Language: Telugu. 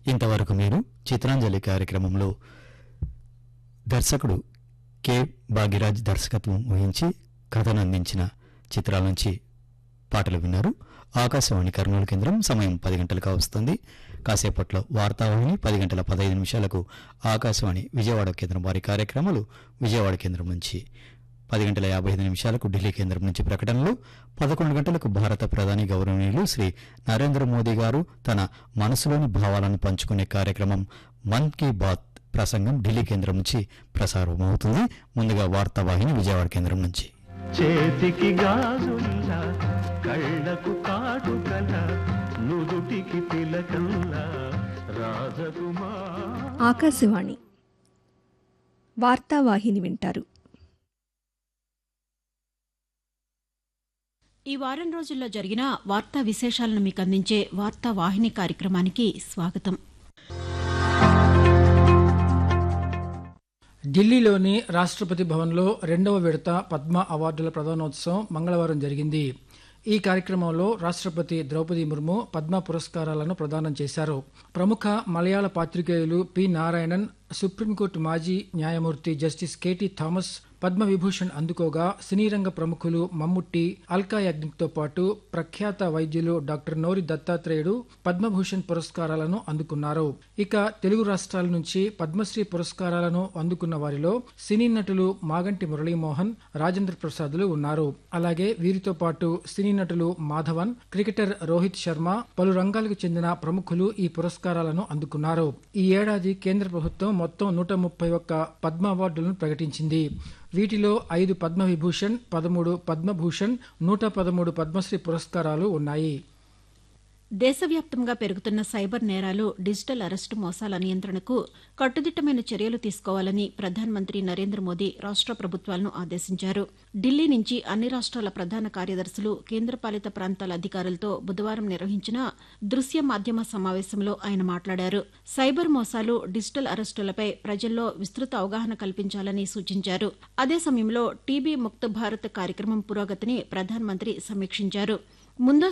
ఇంతవరకు మీరు చిత్రాంజలి కార్యక్రమంలో దర్శకుడు కె భాగ్యరాజ్ దర్శకత్వం వహించి కథను అందించిన చిత్రాల నుంచి పాటలు విన్నారు ఆకాశవాణి కర్నూలు కేంద్రం సమయం పది గంటలకు వస్తుంది కాసేపట్లో వార్తావాహిని పది గంటల పదహైదు నిమిషాలకు ఆకాశవాణి విజయవాడ కేంద్రం వారి కార్యక్రమాలు విజయవాడ కేంద్రం నుంచి పది గంటల యాభై ఐదు నిమిషాలకు ఢిల్లీ కేంద్రం నుంచి ప్రకటనలు పదకొండు గంటలకు భారత ప్రధాని గౌరవనీయులు శ్రీ నరేంద్ర మోదీ గారు తన మనసులోని భావాలను పంచుకునే కార్యక్రమం మన్ కీ బాత్ ప్రసంగం ఢిల్లీ కేంద్రం నుంచి ప్రసారం అవుతుంది ముందుగా వార్తావాహిని విజయవాడ కేంద్రం నుంచి చేతికి గాజుల్లా కళ్ళకు కాటుకల నుదుటికి తిలకల్లా రాజకుమార్ ఆకాశవాణి వార్తావాహిని వింటారు ఈ వారం రోజుల్లో జరిగిన వార్తా విశేషాలను మీకు అందించే వార్తా వాహిని కార్యక్రమానికి స్వాగతం ఢిల్లీలోని రాష్ట్రపతి భవన్లో రెండవ విడత పద్మ అవార్డుల ప్రధానోత్సవం మంగళవారం జరిగింది ఈ కార్యక్రమంలో రాష్ట్రపతి ద్రౌపది ముర్ము పద్మ పురస్కారాలను ప్రదానం చేశారు ప్రముఖ మలయాళ పాత్రికేయులు పి నారాయణన్ సుప్రీంకోర్టు మాజీ న్యాయమూర్తి justice K T Thomas Padma Vibhushan అందుకోగా సినీ రంగ ప్రముఖులు మమ్ముట్టి అల్కా యాగ్నిక్తో పాటు ప్రఖ్యాత వైద్యులు డాక్టర్ నోరి దత్తాత్రేయుడు పద్మభూషణ్ పురస్కారాలను అందుకున్నారు ఇక తెలుగు రాష్ట్రాల నుంచి పద్మశ్రీ పురస్కారాలను అందుకున్న వారిలో సినీ నటులు మాగంటి మురళీమోహన్ రాజేంద్ర ప్రసాద్లు ఉన్నారు అలాగే వీరితో పాటు సినీ నటులు మాధవన్ క్రికెటర్ రోహిత్ శర్మ పలు రంగాలకు చెందిన ప్రముఖులు ఈ పురస్కారాలను అందుకున్నారు ఈ ఏడాది కేంద్ర ప్రభుత్వం మొత్తం నూట ముప్పై ఒక్క పద్మ అవార్డులను ప్రకటించింది వీటిలో ఐదు పద్మ విభూషణ్ పదమూడు పద్మభూషణ్ నూట పదమూడు పద్మశ్రీ పురస్కారాలు ఉన్నాయి దేశవ్యాప్తంగా పెరుగుతున్న సైబర్ నేరాలు డిజిటల్ అరెస్టు మోసాల నియంత్రణకు కట్టుదిట్టమైన చర్యలు తీసుకోవాలని ప్రధానమంత్రి నరేంద్ర మోదీ రాష్ట ప్రభుత్వాలను ఆదేశించారు ఢిల్లీ నుంచి అన్ని రాష్ట్రాల ప్రధాన కార్యదర్శులు కేంద్రపాలిత ప్రాంతాల అధికారులతో బుధవారం నిర్వహించిన దృశ్య మాధ్యమ సమావేశంలో ఆయన మాట్లాడారు సైబర్ మోసాలు డిజిటల్ అరెస్టులపై ప్రజల్లో విస్తృత అవగాహన కల్పించాలని సూచించారు అదే సమయంలో టీబీ ముక్త భారత్ కార్యక్రమం పురోగతిని ప్రధానమంత్రి సమీక్షించారు ముందస్తు